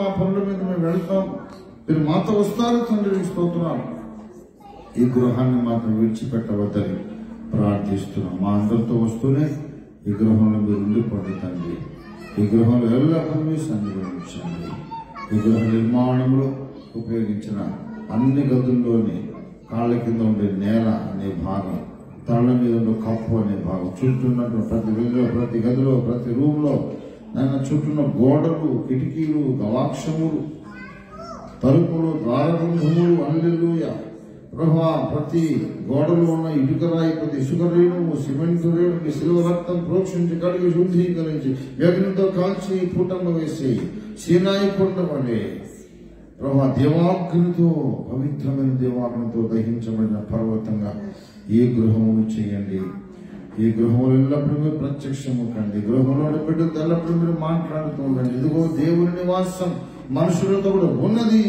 మా పనుల మీద మేము వెళ్తాం మీరు మాతో వస్తారు తండ్రి నీకు స్తోత్రం ఈ గృహాన్ని మాత్రం విడిచిపెట్టవద్దని ప్రార్థిస్తున్నాం మా అందరితో వస్తూనే ఈ గృహంలో మీరు ఉండిపోండి తండ్రి ఈ గృహంలో ఎల్లప్పుడూ మీ సన్నిధి ఉంచండి ఈ గృహ నిర్మాణంలో ఉపయోగించిన అన్ని గదుల్లోని కాళ్ళ కింద ఉండే నేల అనే భాగం తల మీద ఉండే కప్పు అనే భాగం చుట్టూ ఉన్నటువంటి ప్రతి గదిలో ప్రతి గదిలో ప్రతి రూమ్ లో నన్ను చుట్టూన్న గోడలు కిటికీలు గవాక్షములు తలుపులు ద్వారబంధములు అల్లెలుయ ప్రభా ప్రతి గోడలో ఉన్న ఇటుకరాయి ప్రతి ఇసుక రేణువు సిమెంట్ రేణువు శిలువ రక్తం ప్రోక్షించి కడిగి శుద్ధీకరించి వ్యగ్నితో కాల్చి పుటంలో వేసి సీనాయి కొండ వలె ప్రభా దేవాగ్నితో పవిత్రమైన దేవాగ్నితో దహించబడిన పర్వతంగా ఈ గృహమును చేయండి ఈ గృహంలో ఎల్లప్పుడూ మీరు ప్రత్యక్షము కండి గృహంలోని బిడ్డలతో ఎల్లప్పుడూ మీరు మాట్లాడుతూ ఉండండి ఇదిగో దేవుని నివాసం మనుషులతో కూడా ఉన్నది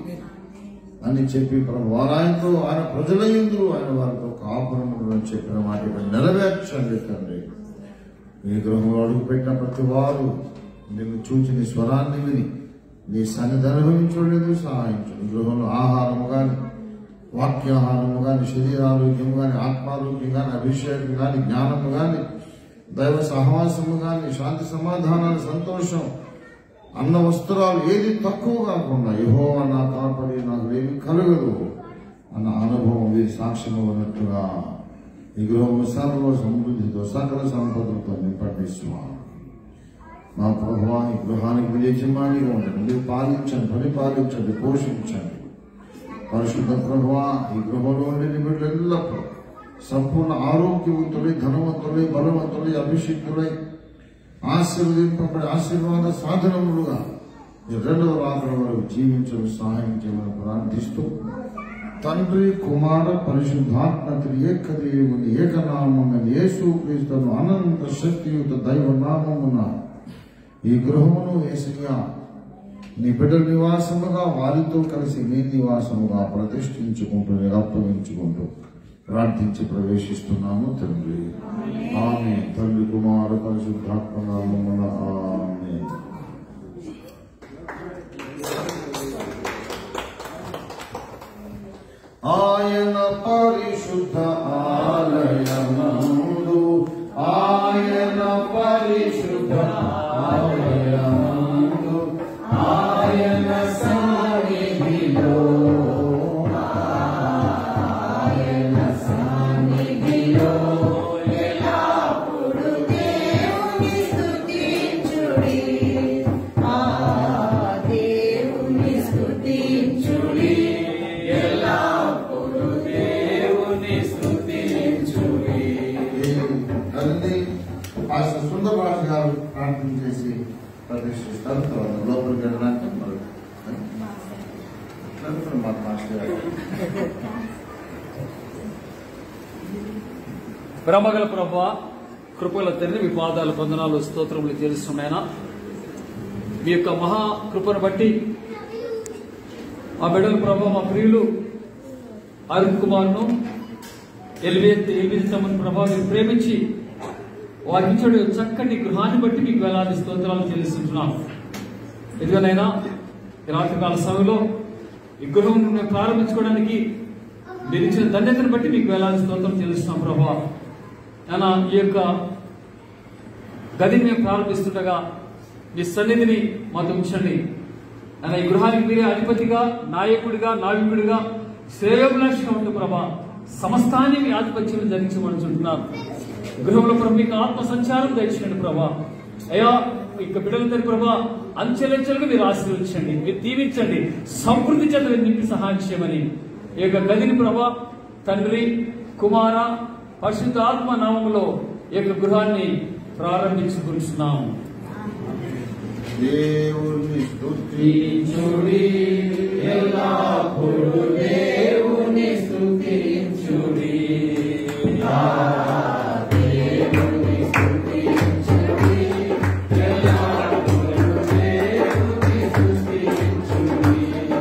అని చెప్పి ప్రభు వారాయంతో ఆయన ప్రజలయందు ఆయన వారితో కాపురములు అని చెప్పిన మాట ఇక్కడ నెరవేర్చండి తండ్రి నీ గృహంలో అడుగుపెట్టిన ప్రతి వారు నిన్ను చూచి నీ స్వరాన్ని విని నీ సన్నిధి అనుభవించలేదు సహాయించండి గృహంలో ఆహారము గాని వాక్యాహారము గాని శరీరారోగ్యము గాని ఆత్మారోగ్యం గాని అభిషేకం గాని జ్ఞానము గాని దైవ సహవాసము గాని శాంతి సమాధానాలు సంతోషం అన్న వస్త్రాలు ఏది తక్కువ కాకుండా యహో నా కాపడి నాకు ఏమి కలగదు అన్న అనుభవం వీరి సాక్ష్యము ఉన్నట్టుగా ఈ గృహము సర్వ సమృద్ధితో సకల సంపదలతో నింపండి స్వామి మా ప్రభువా ఈ గృహానికి మీరు యజమానిగా ఉండండి మీరు పాలించండి పరిపాలించండి పోషించండి పరిశుద్ధ ప్రభువా ఈ గృహంలో ఉండే నిమిట్లు ఎల్లప్పుడూ సంపూర్ణ ఆరోగ్యవంతులై ధనవంతులై బలవంతులై అభిషిక్తులై ఆశీర్వదింపబడి ఆశీర్వాద సాధనములుగా ఈ రెండవ రాత్రి వరకు జీవించడం సహాయం చేయమని ప్రార్థిస్తూ తండ్రి కుమార పరిశుద్ధాత్మ ఏక దేవుని ఏకనామమైన యేసు క్రీస్తును అనంత శక్తియుత దైవ నామమున ఈ గృహమును ఏసయ్యా నీ బిడ్డల నివాసముగా వారితో కలిసి నీ నివాసముగా ప్రతిష్ఠించుకుంటూ అప్పగించుకుంటూ ప్రార్థించి ప్రవేశిస్తున్నాము తండ్రి ఆమె తండ్రి కుమార పరిశుద్ధాత్మ నామమున ఆమె ఆయన పరిశుద్ధ ఆలయమందు ఆయన పరిశుద్ధ ఆలయమందు ఆయన సన్నిధిలో ఆయన సన్నిధిలో ఎల్లప్పుడు దేవుని స్తుతించుడి. ఆ దేవుని స్తుతించుడి. ఎల్లప్పుడు దేవుని స్తుతించుడి. తల్లి పాస్టర్ సుందరరాజు గారు ప్రార్థన చేసి ప్రతిష్ఠిస్తారు తర్వాత లోపలికి వెళ్ళడానికి మరి వెళ్తున్నాం మా పాస్టర్ గారు బ్రహ్మగల ప్రభ కృపల తండ్రి మీ పాదాల వందనాలు స్తోత్రములు తెలుస్తున్నాయన మీ యొక్క మహా కృపను బట్టి మా బిడ్డల ప్రభ మా ప్రియులు అరుణ్ కుమార్ను ఎలివేత్ ఎలివేతమని ప్రభా మీరు ప్రేమించి వారించడు చక్కటి గృహాన్ని బట్టి మీకు వేలాది స్తోత్రాలు చెల్లిస్తున్నాం ఎదుగునైనా ఈ రాత్రికాల సమయంలో ఈ గృహం మేము ప్రారంభించుకోవడానికి మీరు ఇచ్చిన ధన్యతను బట్టి మీకు వేలాది స్తోత్రం చెల్లిస్తున్నాం ప్రభా నాన్న ఈ యొక్క గదిని మేము ప్రారంభిస్తుండగా మీ సన్నిధిని మాతో ఉంచండి నాన్న ఈ గృహానికి మీరే అధిపతిగా నాయకుడిగా నావికుడిగా శ్రేయోభిలాషిగా ఉంటూ ప్రభా సమస్తాన్ని మీ ఆధిపత్యం ధరించమని చుంటున్నాను గృహంలో ప్రభు మీకు ఆత్మ సంచారం దయచేయండి ప్రభా అయ్యా ఇక బిడ్డలందరి ప్రభా అంచెలంచెలుగా మీరు ఆశీర్వదించండి మీరు దీవించండి సమృద్ధి చేత మీరు నింపి సహాయం చేయమని ఈ యొక్క గదిని ప్రభా తండ్రి కుమార పరిశుద్ధ ఆత్మ నామములో ఈ యొక్క గృహాన్ని ప్రారంభించుకుంటున్నాం దేవుని స్తుతి స్తుతించుడి. ఎల్లప్పుడు దేవుని స్తుతించుడి. ఆ దేవుని స్తుతించుడి. ఎల్లప్పుడు దేవుని స్తుతించుడి.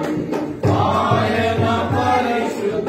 ఆయన పరిశుద్ధ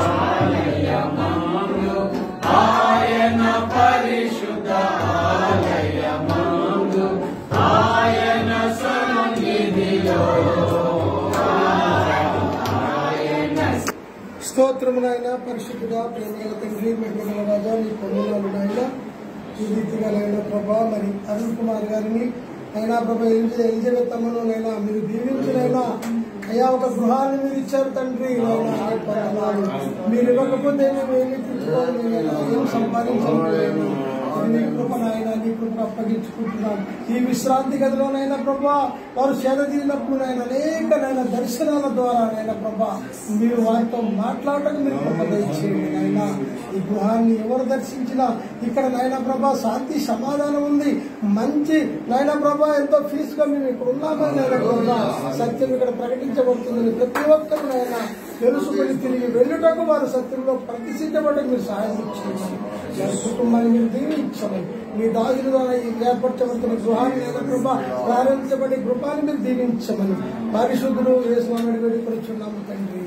ఆలయమందు ఆయన పరిశుద్ధ ఆలయమందు ఆయన సన్నిధిలో స్తోత్రము నాయన పరిశుద్ధుడా ప్రేమగల తండ్రి మహిమగల రాజా నీ పొందనాలు నాయన ఈ రీతిగా నాయన ప్రభా మరి అరుణ్ కుమార్ గారిని అయినా ప్రభా ఎలిజ- ఎలిజబెత్ అమ్మను నైనా మీరు దీవించినైనా అయ్యా ఒక గృహాన్ని మీరు ఇచ్చారు తండ్రి నాయనా, నీ పొందనాలు. మీరు ఇవ్వకపోతే మేము ఏమి తెచ్చుకోవాలి నాయనా, ఏం సంపాదించాలి నీ కృప నాయన నీ కృపను అప్పగించుకుంటున్నాం ఈ విశ్రాంతి గదిలోనైనా ప్రభా వారు సేద తీరినప్పుడు నాయన అనేక నాయన దర్శనాల ద్వారా నాయన ప్రభా మీరు వారితో మాట్లాడటం మీరు కృప దయచేయండి నాయన ఈ గృహాన్ని ఎవరు దర్శించినా ఇక్కడ నాయన ప్రభా శాంతి సమాధానం ఉంది మంచి నాయన ప్రభా ఎంతో ఫీజుగా మేము ఇక్కడ ఉన్నామని నాయన ప్రభా సత్యం ఇక్కడ ప్రకటించబడుతుంది ప్రతి ఒక్కరు నాయన తెలుసుకుని తిరిగి వెళ్ళుటకు వారు సత్యంలో ప్రతిష్ఠించబడటం మీరు సహాయం చేయండి వారి కుటుంబాన్ని మీరు దీవించమని మీ దాసులు ద్వారా ఈ ఏర్పరచబడుతున్న గృహాన్ని లేదా కృప ప్రారంభించబడి కృపాన్ని మీరు దీవించమని పరిశుద్ధులు వేసుకుని వేడుకొచ్చున్నాము తండ్రి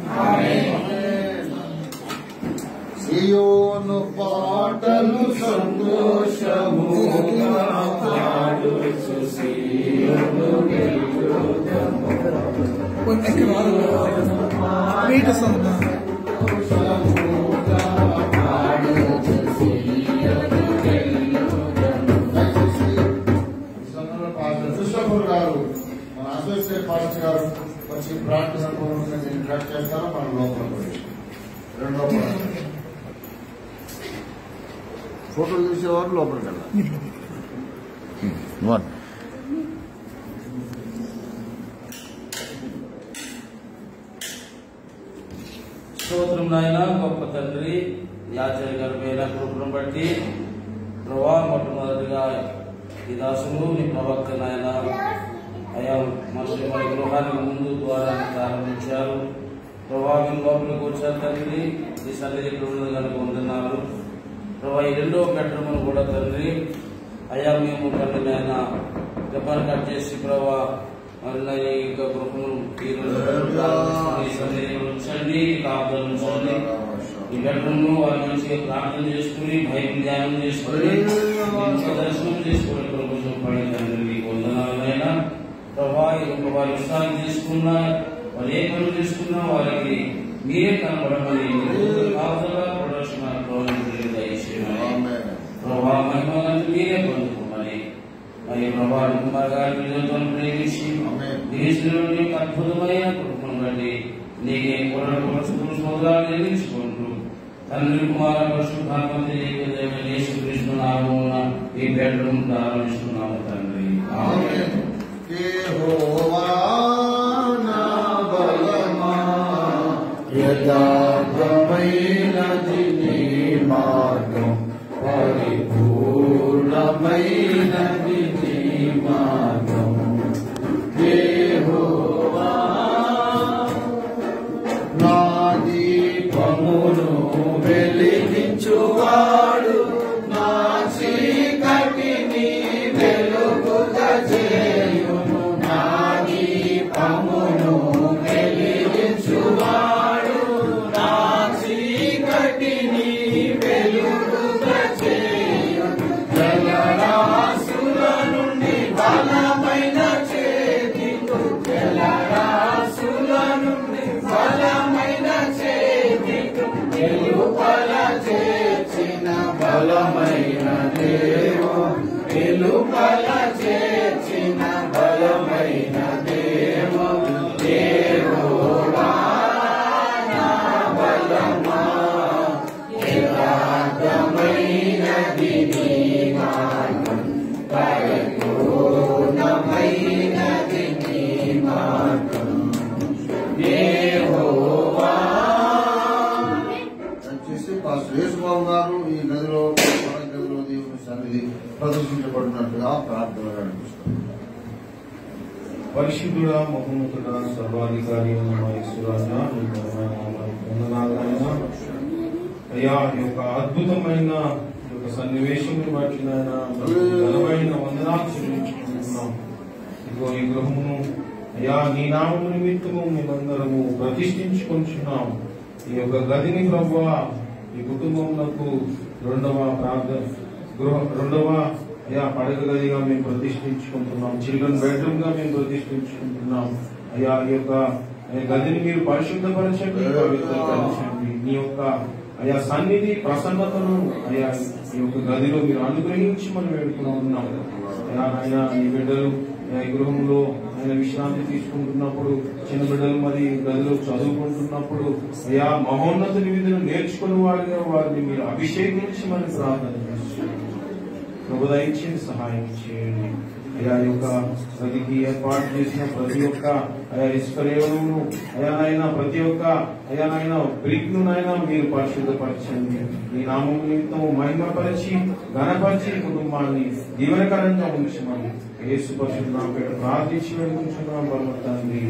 సియోను పాటలు సంతోషముగా పాడుచు సీయోను మీట సంత కృష్ణపూర్ గారు మన అసోసియేట్ పాస్టర్ గారు వచ్చి ప్రార్థన పూర్వకంగా ఇంట్రాక్ట్ చేస్తారో మన లోపల రెండో ఫోటోలు చూసేవారు లోపలికి వెళ్ళాలి స్తోత్రం నాయన గొప్ప తండ్రి యాచరి గర్భైన కృపను బట్టి ప్రభా మొట్టమొదటిగా ఈ దాసులు నీ ప్రవక్త నాయన అయా మనుషులు మన గృహానికి ముందు ద్వారాన్ని ప్రారంభించారు ప్రభా మీరు లోపలికి వచ్చారు తండ్రి ఈ సన్నిధి ఇక్కడ ఉన్నది కనుక ఉంటున్నారు ప్రభా ఈ రెండో బెడ్రూమ్ కూడా తండ్రి అయా మేము తండ్రి నాయన దెబ్బలు కట్ చేసి ప్రభా మరి నా ఈ యొక్క గృహము ఈ రోజు ప్రారంభిస్తున్నాం. ఈ సన్నిధిలో ఉంచండి కాపుదలు ఉంచండి ఈ బెడ్రూమ్ వారి మంచిగా ప్రార్థన చేసుకుని భయం ధ్యానం చేసుకుని మంచిగా దర్శనం చేసుకుని కొంచెం పడి తండ్రి మీకు వందనాలైనా ప్రభా ఈ యొక్క వారి విశ్రాంతి తీసుకున్నా వారు ఏ పనులు చేసుకున్నా వారికి మీరే కనపడమని కాపుదల ప్రదర్శన ప్రోత్సహించడం దయచేయమని ప్రభా మహిమలను మీరే పొందుకోమని మరి ప్రభా కుమార్ గారి విజయంతో ప్రేమించి ఆమేన్. దేశంలో నీకు అద్భుతమైన కృపను బట్టి నీకే సోదరాలు నిర్మించుకుంటూ తండ్రి కుమార పరిశుద్ధాత్మతి యేసు కృష్ణ నామమున ఈ బెడ్రూమ్ ప్రారంభిస్తున్నాము తండ్రి యెహోవా నా బలమా యథార్థమైనది నీ మార్గం పరిపూర్ణమైనది నీ మార్గం యెహోవా నా దీపమును వెలిగించువాడు నా చీకటిని వెలుగుతజేయును నా దీపమును వెలిగించువాడు నా చీకటిని వెలుగుతజేయును జలరాశుల నుండి బలమైన చేతితో జలరాశుల నుండి బలమైన చేతితో వెలుపల చేర్చిన బలమైన దేవో వెలుపల చేర్చిన బలమైన దేవో దేవోవా నా బలమా యథార్థమైనది నీ మార్గం పరిపూర్ణమైనది నీ మార్గం యెహోవా దయచేసి పాస్టర్ యేసుబాబు గారు ఈ గదిలో మన గదిలో దేవుని సన్నిధి ప్రదర్శించబడినట్టుగా ప్రార్థన నడిపిస్తారు పరిశుద్ధుడ మహోన్నతుడ సర్వాధికారి వందనాలైనా అయ్యా ఈ యొక్క అద్భుతమైన ఈ యొక్క సన్నివేశం బట్టి నాయన మీకు ఘనమైన వందనాలు చెల్లించుకుంటున్నాం ఇదిగో ఈ గృహమును అయ్యా నీ నామము నిమిత్తము మేమందరము ప్రతిష్ఠించుకుంటున్నాం ఈ యొక్క గదిని ప్రభు ఈ కుటుంబములకు రెండవ ప్రార్థన గృహ రెండవ అయ్యా పడక గదిగా మేము ప్రతిష్ఠించుకుంటున్నాం చిల్డ్రన్ బెడ్రూమ్ గా మేము ప్రతిష్ఠించుకుంటున్నాం అయ్యా ఈ యొక్క ఈ గదిని మీరు పరిశుద్ధపరచండి పవిత్రపరచండి మీ యొక్క అయా సన్నిధి ప్రసన్నతను అయా ఈ యొక్క గదిలో మీరు అనుగ్రహించి మనం వేడుకుంటున్నాం అయా ఆయన ఈ బిడ్డలు అయా ఈ గృహంలో ఆయన విశ్రాంతి తీసుకుంటున్నప్పుడు చిన్న బిడ్డలు మరి గదిలో చదువుకుంటున్నప్పుడు అయా మహోన్నత విధులు నేర్చుకుని వారిగా వారిని మీరు అభిషేకించి మనం ప్రార్థన చేస్తున్నాం ప్రభు దయచేసి సహాయం చేయండి అయా ఈ యొక్క గదికి ఏర్పాటు చేసిన ప్రతి ఒక్క అయా ఇస్కరేవును అయానైనా ప్రతి ఒక్క అయానైనా బ్రిక్ ను నాయన మీరు పరిశుద్ధపరచండి మీ నామం నిమిత్తం మహిమపరిచి ఘనపరిచి ఈ కుటుంబాన్ని దీవెనకరంగా ఉంచమని యేసు పరిశుద్ధ నామం పేరు ప్రార్థించి వేడుకుంటున్నాం బలవంతండి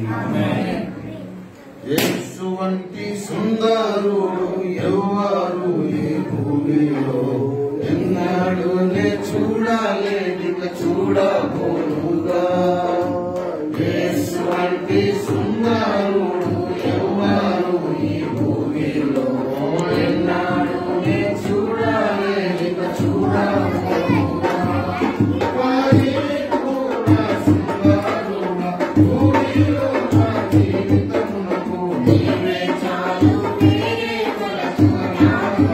యేసు వంటి సుందరుడు ఎవరు ఈ భూమిలో ఎన్నాడు నే చూడలేని చూడబోనుగా యేసు వంటి సుందరుడు ఎవరు ఈ భూమిలో ఎన్నాడు నే చూడలేని చూడబోనుగా వారి కూడా సుందరుడా భూమిలో నా జీవితమునకు నీవే చాలు నీవే కొలచున్నాను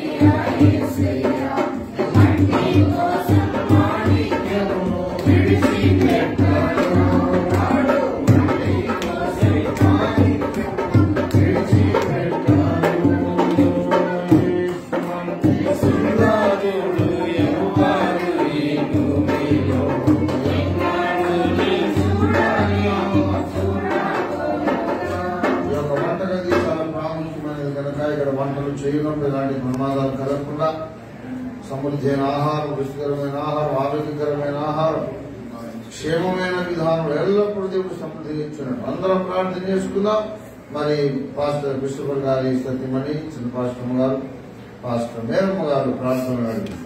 ఈ యొక్క వంటగది చాలా ప్రాముఖ్యమైనది కనుక ఇక్కడ వంటలు చేయడం ఇలాంటి ప్రమాదాలు కలగకుండా సమృద్ధి అయిన ఆహారం రుచికరమైన ఆహారం ఆరోగ్యకరమైన ఆహారం క్షేమమైన విధానం ఎల్లప్పుడూ దేవుడు సమృద్ధి ఇచ్చినట్టు అందరం ప్రార్థన చేసుకుందాం మరి పాస్టర్ క్రిస్టఫర్ గారి సత్యమణి చిన్న పాస్టర్ గారు పాస్టర్ మేరమ్మ గారు ప్రార్థన అడిగిస్తారు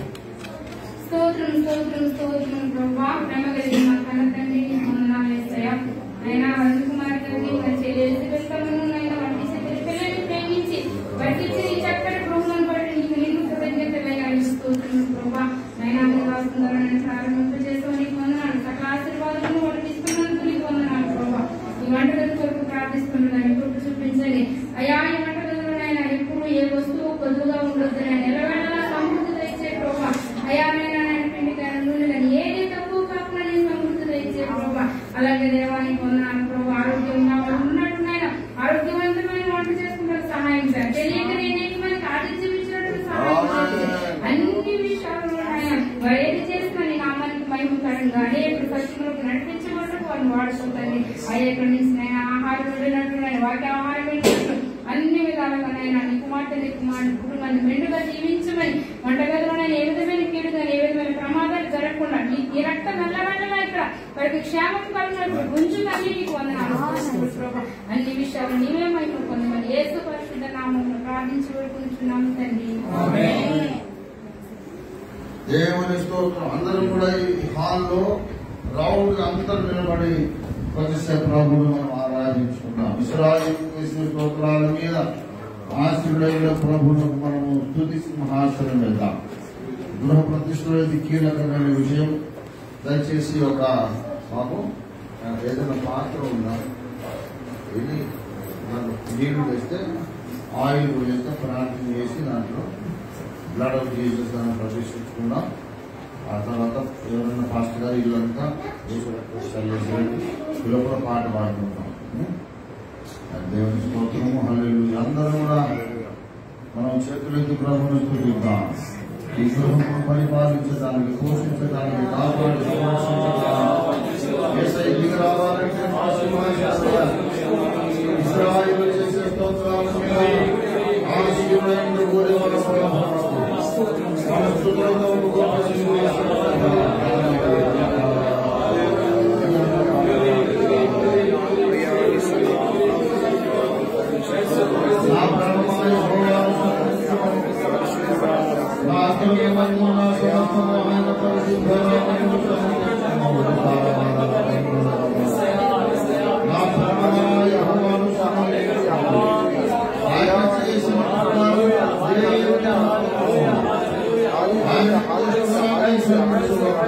స్తోత్రం స్తోత్రం స్తోత్రం ప్రభా ప్రేమ కలిగిన మా కన్న తండ్రి నీకు వందనాలు యేసయ్యా. నాయనా అరుణ్ కుమార్ గారిని మరి చెల్లి ఎలిజబెత్ను నాయనా వంటి చెల్లి పిల్లల్ని ప్రేమించి వర్తించి ఈ చక్కటి గృహం బట్టి నీకు నిన్ను కృతజ్ఞతలయ్యా ఈ స్తోత్రం ప్రభా నైనా మీ వాసుందరని ప్రారంభింప చేస్తావు నీకు వందనాలు సకల ఆశీర్వాదములు వర్తిస్తున్నందుకు నీకు వందనాలు ప్రభా ఈ వంటగది కొరకు ప్రార్థిస్తున్నాను కృప చూపించండి అయా ఈ వంటగదిలో నాయన ఎప్పుడు ఏ వస్తువు కొద్దుగా ఉండొద్దు నేను నిలబెట్టాలా సమృద్ధి తెచ్చే ప్రభా అయా నాయనా నాయన పిండి కానీ నూనె కానీ ఏది తక్కువ కాకుండా నేను సమృద్ధి తెచ్చే ప్రభా అలాగే దేవానికి వందనాలు ప్రభా ఆరోగ్యంగా వాళ్ళు ఉన్నట్టు నాయన ఆరోగ్యవంతమైన వంట చేసుకుంటారు సహాయం సార్ తెలియక నేనేకి మనకి ఆతిథ్యం ఇచ్చినట్టు సహాయం చేయండి. అన్ని విషయాల్లో నాయన వారు ఏది చేసినా నీ నామానికి మహిమకరంగా అనేక సత్యంలోకి నడిపించబడటం వారిని వాడుకుంటుంది అయ్యా ఇక్కడి నుంచి నేను ఆహారం వెళ్ళినట్టు నేను వాక్య ఆహారం వెళ్ళినట్టు అన్ని విధాలుగా నైనా నీ కుమార్తె నీ కుమారుడు కుటుంబాన్ని మెండుగా జీవించమని వంటగదిలో నేను ఏ విధమైన కీడు కానీ ఏ విధమైన ప్రమాదాలు జరగకుండా నీ ఈ రక్త నల్లవెళ్ళలా ఇక్కడ వారికి క్షేమం కలిగినట్టు గుంజుకన్నీ నీకు వందనాలు ప్రభా. అన్ని విషయాలు నీవే మహిమ పొందమని ఏసు పరిశుద్ధ నామంలో ప్రార్థించి వేడుకుంటున్నాము తండ్రి దేవుని స్తోత్రం అందరం కూడా ఈ హాల్లో రౌండ్ గా అందరూ నిలబడి కొద్దిసేపు ప్రభువును మనం ఆరాధించుకున్నాం ఇస్రాయిల్ చేసిన స్తోత్రాల మీద ఆశీర్వైన ప్రభువును మనము తుది సింహాసనం వెళ్దాం గృహ ప్రతిష్టలో ఇది కీలకమైన విషయం దయచేసి ఒక బాబు నాకు ఏదైనా పాత్ర ఉందా ఇది నన్ను నీళ్లు వేస్తే ఆయిల్ వేస్తే ప్రార్థన చేసి దాంట్లో బ్లడ్ ఆఫ్ జీసస్ అని ప్రతిష్ఠించుకున్నాం ఆ తర్వాత ఎవరైనా ఫాస్ట్ గా ఇల్లంతా ఇలా కూడా పాట పాడుకుంటాం అది దేవుని స్తోత్రము హల్లెలూయా అందరం కూడా మనం చేతులెత్తి ప్రభుని స్థుతిద్దాం ఈ గృహము పరిపాలించడానికి పోషించడానికి కాపాడి సంరక్షించడానికి యేసయ్య దిగి రావాలంటే మా సింహాసనం ఇస్రాయేలు చేసే స్తోత్రాల మీద ఆశీర్వాదం కోరే మన ప్రభు. మన స్తుతులతో గొప్ప సింహాసనం. నా ప్రాణమాయ యెహోవాను నా ఆత్మీయమైన నా సమస్తము ఆయన పరిశుద్ధనామమును నా ప్రాణమాయ యెహోవాను సహాయించాలి. ఆయన చేసిన ఉపకారం దేవుని ఆయన ఆశీర్వాదాలు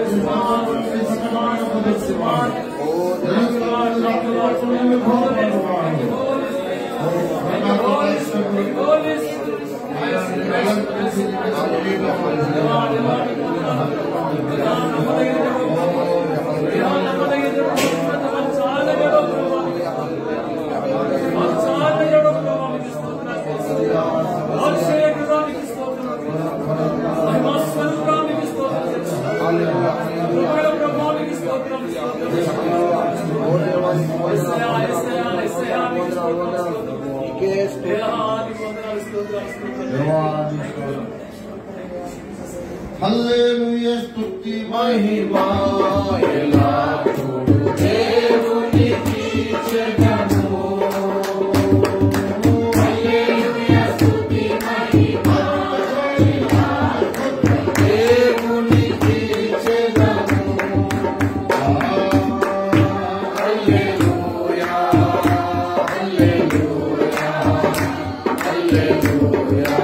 హల్లెలూయా స్తుతి మహిమా ఎల్లప్పుడూ దేవునికి చెందును. హల్లెలూయా స్తుతి మహిమా దేవునికి చెందును. హల్లెలూయా హల్లెలూయా హల్లెలూయా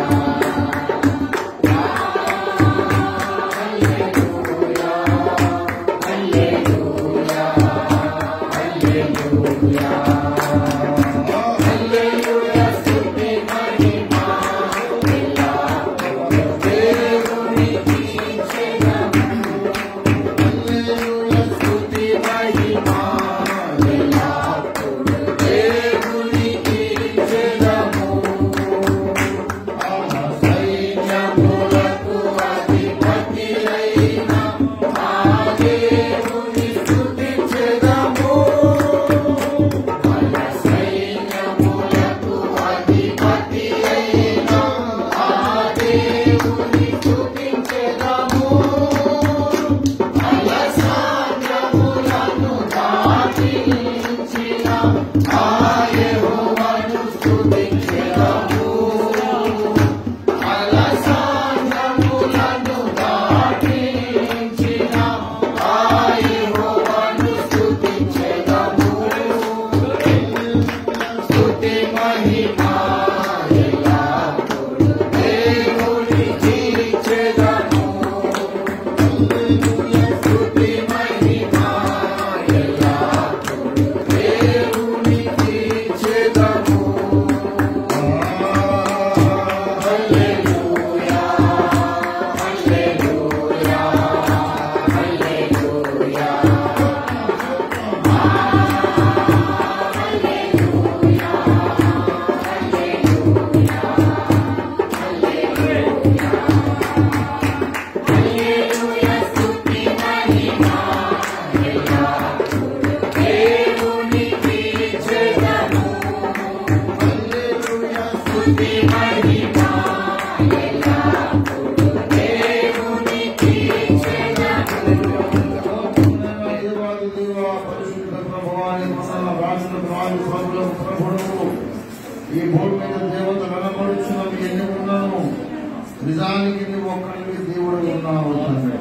ఈ భూమి మీద దేవత కనపడుచున్న ఎన్ని ఉన్నాను నిజానికి నువ్వు ఒక్కడికి దేవుడు ఉన్నావు తండ్రి.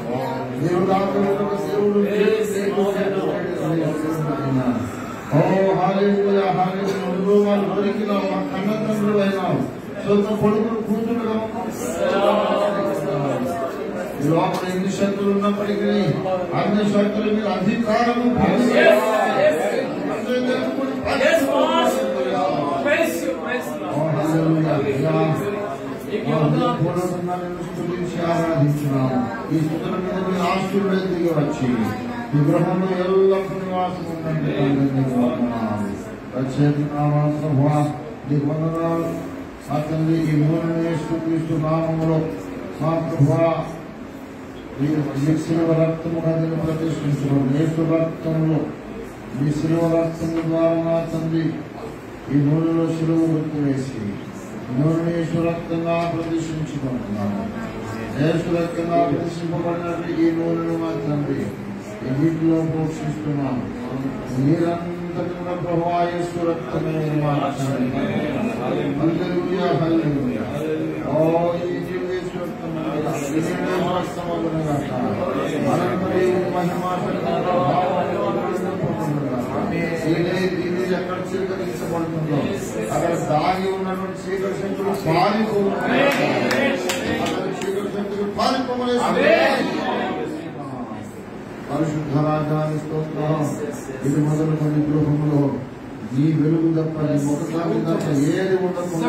దేవుడు కాకుండా దేవుడు ఓ హాలేలుయా హాలేలుయా నువ్వు మా దొరికిన మా కన్న తండ్రులు అయినావు సొంత కొడుకులు కూతురుగా ఈ లోపల ఎన్ని శక్తులు ఉన్నప్పటికీ అన్ని శక్తుల మీద అధికారము ఆరాధించున్నాము ఈ స్థుతుల మీద మీ ఆస్తులు దిగి వచ్చి ఈ గృహంలో ఎల్లప్పుడూ నివాసం ఉండండి ప్రత్యేకనామా నీకు వందనాలు మా తండ్రి ఈ మూలని యేసుక్రీస్తు నామములో మా ప్రభా ఈ శిలువ రక్తము నదిని ప్రతిష్ఠించడం యేసు రక్తంలో ఈ శిలువ రక్తము ద్వారా నా తండ్రి ఈ నూనెలో శిలువ గుర్తు వేసి నూనె యేసు రక్తంగా ప్రతిష్ఠించుకుంటున్నాను యేసు రక్తంగా ప్రతిష్ఠింపబడినట్టు ఈ నూనెను మా తండ్రి ఈ వీటిలో పోషిస్తున్నాను మీరంతటి కూడా ప్రభా యేసు రక్తమే మా తండ్రి హల్లెలూయా హల్లెలూయా ఓ ఈ యేసు రక్తము ఎక్కడ స్వీకరించబడుతుందో అక్కడ దాగి ఉన్నటువంటి చీకటి శక్తులు పారిపోతున్నాయి అక్కడ చీకటి శక్తులు పారిపోమని పరిశుద్ధ రాజాన్ని స్తోత్రం ఇది మొదలుకొని గృహంలో నీ వెలుగు తప్ప నీ ముఖకాంతి తప్ప ఏది ఉండకుండా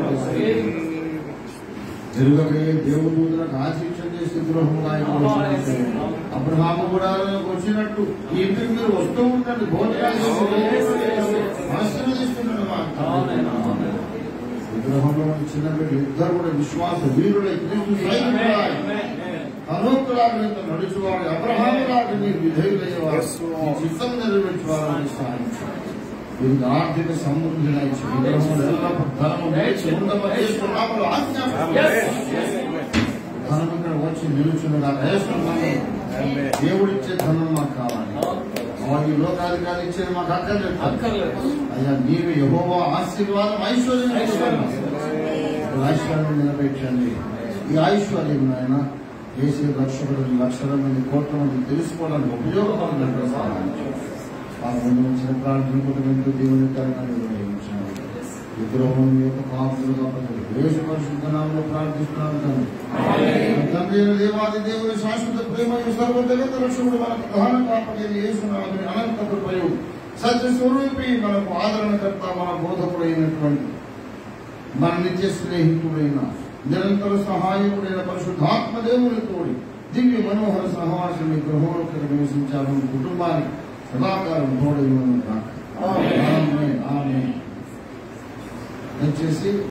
ఎరుగకే దేవుదూతలకు ఆశీక్ష చేసి గృహంలో ఆయన అబ్రహాము కూడా వచ్చినట్టు ఈ ఇంటికి మీరు వస్తూ ఉండండి భోజనాలు మనస్సును తీసుకున్నాడు మా విగ్రహంలో ఉన్న చిన్న బిడ్డలు ఇద్దరు కూడా విశ్వాస వీరులై క్రీస్తు సైనికులాయి అనూకులాగా నడుచువాడు అబ్రహాములాగా మీరు విధేయులయ్యేవారు మీ చిత్తం నెరవేర్చేవారని సాధించారు వీరికి ఆర్థిక సమృద్ధి విగ్రహం ఎల్లప్పుడు ధనము వేచి ఉండమని యేసునామములో ఆజ్ఞాపించారు. ధనం ఇక్కడ వచ్చి నిలుచున్నదా వేస్తున్నాము దేవుడిచ్చే ధనం మాకు కావాలి ఆ ఈ లోకాధికారి ఇచ్చేది మాకు అక్కర్లేదు అక్కర్లేదు అయ్యా నీవు యహోవా ఆశీర్వాదం ఐశ్వర్యం ఇస్తున్నావు. ఈ ఐశ్వర్యం నిలబెట్టండి ఈ ఐశ్వర్యం ఆయన దేశ లక్షల లక్షల మంది కోట్ల మంది తెలుసుకోవడానికి ఉపయోగపడినట్టు సహాయం చేయండి. ఆ ముందు వచ్చిన ప్రార్థన కూడా ఎంతో దేవుని కారణాలు నిర్వహించాము విగ్రహం యొక్క కాపులుగా దేశ పరిశుద్ధ నామంలో ప్రార్థిస్తున్నాను తండ్రి తండ్రి అయిన దేవాది దేవుని శాశ్వత ప్రేమ సర్వ జగత రక్షకుడు మనకు ప్రధాన కాపలేని యేసునామని అనంత కృపయు సత్య స్వరూపి మనకు ఆదరణకర్త మన బోధకుడైనటువంటి మన నిత్య స్నేహితుడైన నిరంతర సహాయకుడైన పరిశుద్ధాత్మ దేవుని తోడి దివ్య మనోహర సహవాసం ఈ గృహంలో నివసించాలని కుటుంబానికి సదాకాలం తోడై ఆమె ఆమె దయచేసి